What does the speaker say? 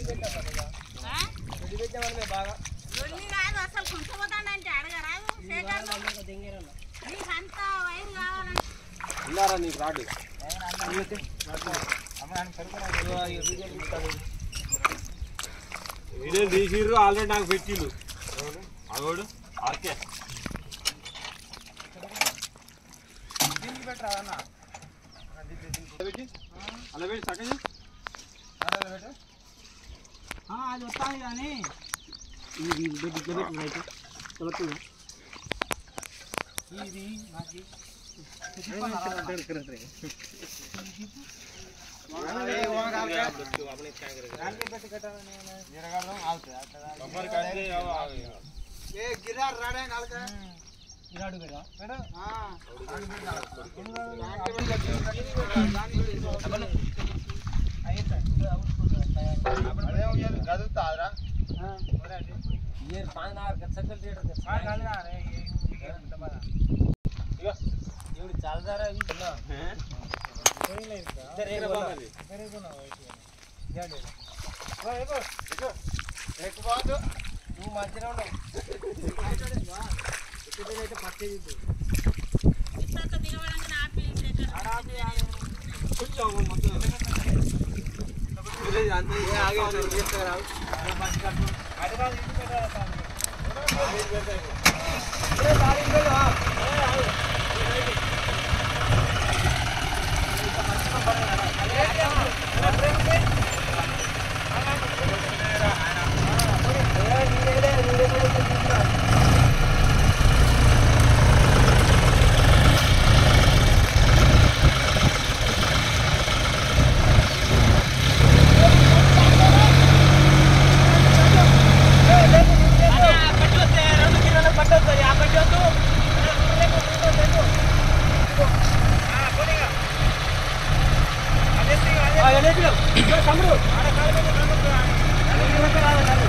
ఆ? లొల్లి కాదు అసలు కుంచబోతానంటే అడగరాదు శేఖర్ నీకు అంత వైరు కావాలంటే ఉన్నారా నీకు రాడు వీడియో తీసిర్రు ఆల్రెడీ నాకు పెట్టిళ్ళు అగోడు ఆర్కే అలా పెట్టి సగం అది వస్తాను కానీ ఇది ఇట్లా పెట్టిన అయితే తొలతుంది ఇది నాకు ఇరాడు కదా నువ్వు మంచిగా ఉండవు ఇట్లా దిగబడంగా ఆపి శేఖర్ తమ్ముడు